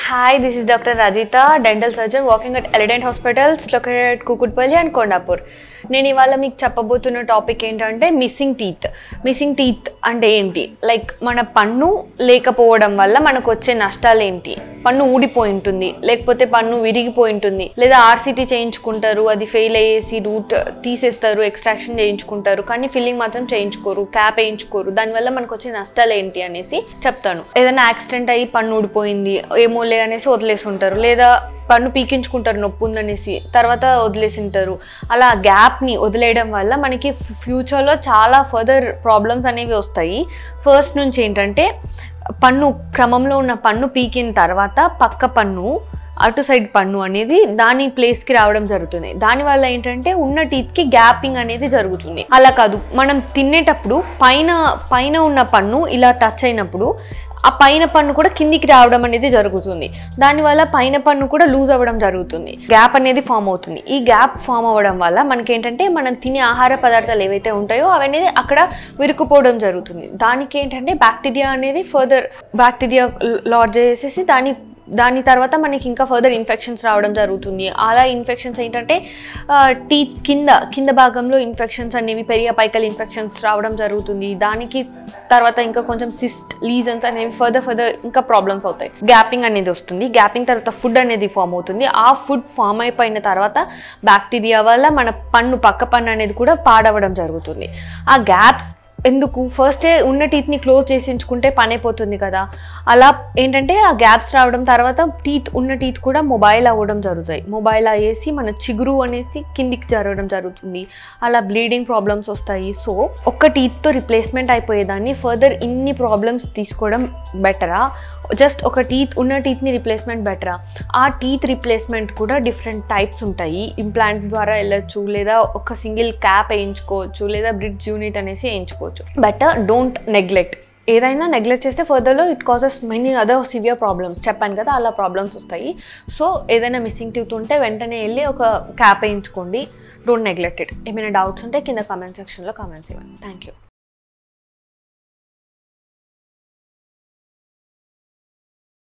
Hi, this is Dr. Rajita, dental surgeon working at Elegant Hospitals located at Kukutpalli and Kondapur. నేను ఇవాళ మీకు చెప్పబోతున్న topic ఏంటంటే missing teeth missing teeth అంటే ఏంటి లైక్ మన పన్ను లేకపోవడం వల్ల మనకు వచ్చే నష్టాలు ఏంటి పన్ను ఊడిపోయి ఉంటుంది లేకపోతే పన్ను విరిగిపోయి ఉంటుంది లేదా ఆర్సిటీ చేయించుకుంటారు అది ఫెయిల్ అయ్యేసి రూట్ తీసేస్తారు ఎక్స్ట్రాక్షన్ చేయించుకుంటారు కానీ ఫిల్లింగ్ మాత్రం చేయించుకోరు క్యాప్ వేయించుకోరు దానివల్ల మనకు వచ్చే నష్టాలు ఏంటి అనేసి చెప్తాను ఏదైనా యాక్సిడెంట్ అయ్యి పన్ను ఊడిపోయింది ఏమోలే అనేసి వదిలేసి ఉంటారు లేదా పన్ను పీకించుకుంటారు నొప్పి ఉందనేసి తర్వాత వదిలేసి ఉంటారు అలా గ్యాప్ని వదిలేయడం వల్ల మనకి ఫ్యూచర్లో చాలా ఫర్దర్ ప్రాబ్లమ్స్ అనేవి వస్తాయి ఫస్ట్ నుంచి ఏంటంటే పన్ను క్రమంలో ఉన్న పన్ను పీకిన తర్వాత పక్క పన్ను అటు సైడ్ పన్ను అనేది దాని ప్లేస్కి రావడం జరుగుతుంది దానివల్ల ఏంటంటే ఉన్న టీత్కి గ్యాపింగ్ అనేది జరుగుతుంది అలా కాదు మనం తినేటప్పుడు పైన పైన ఉన్న పన్ను ఇలా టచ్ అయినప్పుడు ఆ పైన పన్ను కూడా కిందికి రావడం అనేది జరుగుతుంది దానివల్ల పైన పన్ను కూడా లూజ్ అవ్వడం జరుగుతుంది గ్యాప్ అనేది ఫామ్ అవుతుంది ఈ గ్యాప్ ఫామ్ అవ్వడం వల్ల మనకి ఏంటంటే మనం తినే ఆహార పదార్థాలు ఏవైతే ఉంటాయో అవనేది అక్కడ విరుకుపోవడం జరుగుతుంది దానికి ఏంటంటే బ్యాక్టీరియా అనేది ఫర్దర్ బ్యాక్టీరియా లాడ్జ్ చేసేసి దాని దాని తర్వాత మనకి ఇంకా ఫర్దర్ ఇన్ఫెక్షన్స్ రావడం జరుగుతుంది అలా ఇన్ఫెక్షన్స్ ఏంటంటే టీత్ కింద కింద భాగంలో ఇన్ఫెక్షన్స్ అనేవి పెరియ పైకల్ ఇన్ఫెక్షన్స్ రావడం జరుగుతుంది దానికి తర్వాత ఇంకా కొంచెం సిస్ట్ లీజన్స్ అనేవి ఫర్దర్ ఫర్దర్ ఇంకా ప్రాబ్లమ్స్ అవుతాయి గ్యాపింగ్ అనేది వస్తుంది గ్యాపింగ్ తర్వాత ఫుడ్ అనేది ఫామ్ అవుతుంది ఆ ఫుడ్ ఫామ్ అయిపోయిన తర్వాత బ్యాక్టీరియా వల్ల మన పన్ను పక్క పన్ను అనేది కూడా పాడవడం జరుగుతుంది ఆ గ్యాప్స్ ఎందుకు ఫస్టే ఉన్న టీత్ని క్లోజ్ చేసించుకుంటే పని అయిపోతుంది కదా అలా ఏంటంటే ఆ గ్యాప్స్ రావడం తర్వాత టీత్ ఉన్న టీత్ కూడా మొబైల్ అవ్వడం జరుగుతాయి మొబైల్ అయ్యేసి మన చిగురు అనేసి కిందికి జరగడం జరుగుతుంది అలా బ్లీడింగ్ ప్రాబ్లమ్స్ వస్తాయి సో ఒక్క టీత్తో రిప్లేస్మెంట్ అయిపోయేదాన్ని ఫర్దర్ ఇన్ని ప్రాబ్లమ్స్ తీసుకోవడం బెటరా జస్ట్ ఒక టీత్ ఉన్న టీత్ని రిప్లేస్మెంట్ బెటరా ఆ టీత్ రిప్లేస్మెంట్ కూడా డిఫరెంట్ టైప్స్ ఉంటాయి ఇంప్లాంట్ ద్వారా వెళ్ళొచ్చు లేదా ఒక సింగిల్ క్యాప్ వేయించుకోవచ్చు లేదా బ్రిడ్జ్ యూనిట్ అనేసి వేయించుకోవచ్చు బెటర్ డోంట్ నెగ్లెక్ట్ ఏదైనా నెగ్లెక్ట్ చేస్తే ఫర్దర్లో it causes many other severe problems చెప్పాను కదా అలా ప్రాబ్లమ్స్ వస్తాయి సో ఏదైనా మిస్సింగ్ టీత్ ఉంటే వెంటనే వెళ్ళి ఒక క్యాప్ వేయించుకోండి డోంట్ నెగ్లెక్ట్ ఇట్ ఏమైనా డౌట్స్ ఉంటే కింద కామెంట్ సెక్షన్లో కామెంట్స్ ఇవ్వండి థ్యాంక్ యూ